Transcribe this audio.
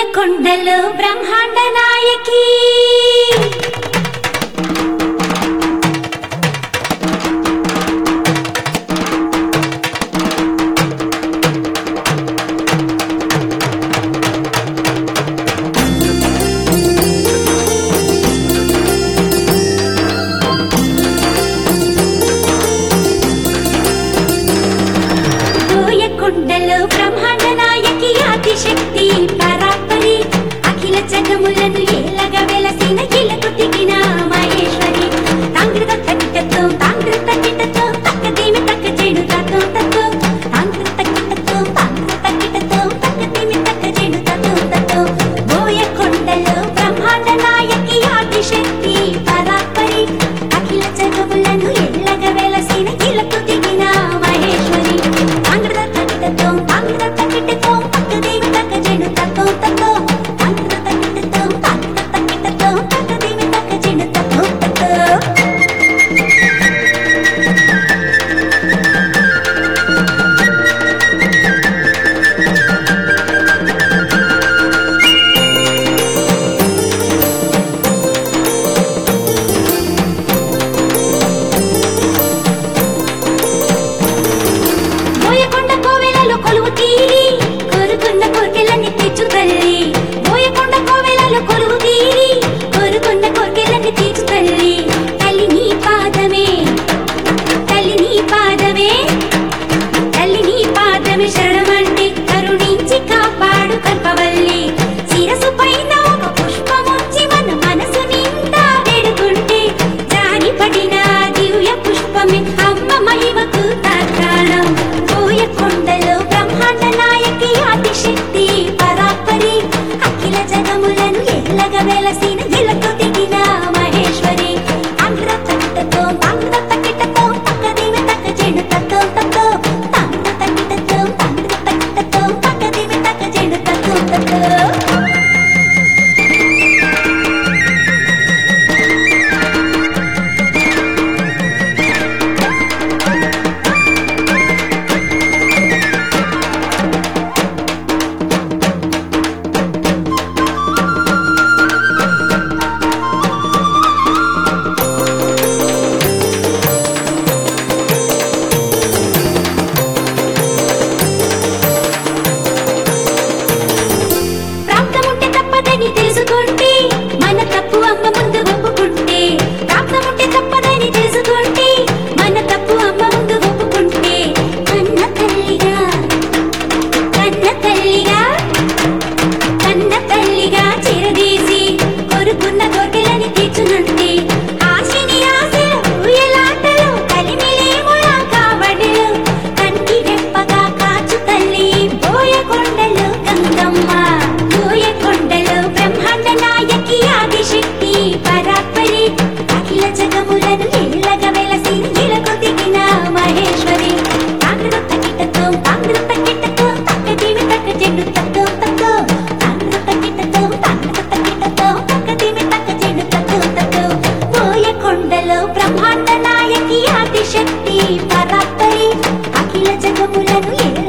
కొండలు బ్రహ్మాండ నాయకి దోయ కొండలు బ్రహ్మాండ నాయకి ఆదిశక్తి పరాపరి అఖిల జగములను ఏలగా వెలసిన ఇలకు దిగిన మహేశ్వరి తాంగ్రత తక్కిటతో తాంగ్రత కిటతో తక్కదేమి తక్క చెడు తతో తతో తాంగ్రత కిటతో తాంగ్రత కిటతో తక్కదేమి తక్క చెడు తతో తతో దోయ కొండలు బ్రహ్మాండ నాయకి ఆదిశక్తి పరాపరి అఖిల జగములను ఏలగా వెలసిన ఇలకు దిగిన మహేశ్వరి తాంగ్రత తక్కిటతో తాంగ్రత కిటతో తక్కదేమి తక్క చెడు తతో తతో తాంగ్రత కిటతో తాంగ్రత కిటతో తక్కదేమి తక్క చెడు తతో తతో బోయకొండ కోవెలలో కొలువు తీరి కోరుకున్న కోర్కెలన్నీ తీర్చు తల్లి బోయకొండ కోవెలలో కొలువు తీరి కోరుకున్న కోర్కెలన్నీ తీర్చు తల్లి తల్లి నీ పాదమే తల్లి నీ పాదమే తల్లి నీ పాదమే శరణమంటే కరుణించి కాపాడు కల్పవల్లి శిరసు పైన ఒక పుష్పముంచి మన మనసు నిండా వేడుకుంటే జారి పడిన దివ్య పుష్పమే అమ్మ మహిమకు తాత్కాణం పోయ కొండలో బ్రహ్మాండ నాయకి ఆదిశక్తి పరాపరి అఖిల జగములను ఎల్లగా వెలసిన ఇలకు దిగిన మహేశ్వరి అంగ్ర తక్కిటతో తాంగ్ర తక్కిటతో తక్కదేమి తక్క చెడు తత్తో తత్తో తాంగ్ర తక్కిటతో తాంగ్ర తక్కిటతో తక్కదేమి తక్క చెడు తత్తో తత్తో ప్రాప్తముంటే తప్పదని తెలుసుకుంటే మన తప్పు అమ్మ ముందు ఒప్పుకుంటే ప్రాప్తముంటే తప్పదని తెలుసుకుంటే మన తప్పు అమ్మ ముందు ఒప్పుకుంటే కన్న తల్లిగా కన్న తల్లిగా కన్న తల్లిగా చిరదీసి కొరుకున్న కోరికలని తీర్చునంటే ఆశని ఆశల ఊయలాటలు కలిమిలేములా కావడలు కంటి రెప్పగా కాచు తల్లి బోయకొండలు గంగమ్మ బోయకొండలు బ్రహ్మాండ నాయకి ఆదిశక్తి పరాపరి అఖిల జగములను ఏలగా వెలసిన ఇలకు దిగిన మహేశ్వరి తాంగ్రత కిటతో తాంగ్రత కిటతో తక్కదిమి తక్క చెడు తక్కో తక్కో తాంగ్రత కిటతో తాంగ్రత కిటతో తక్కదిమి తక్క చెడు తక్కో తక్కో బోయకొండలో బ్రహ్మాండ నాయకి ఆదిశక్తి పరాపరి అఖిల జగములను ఏల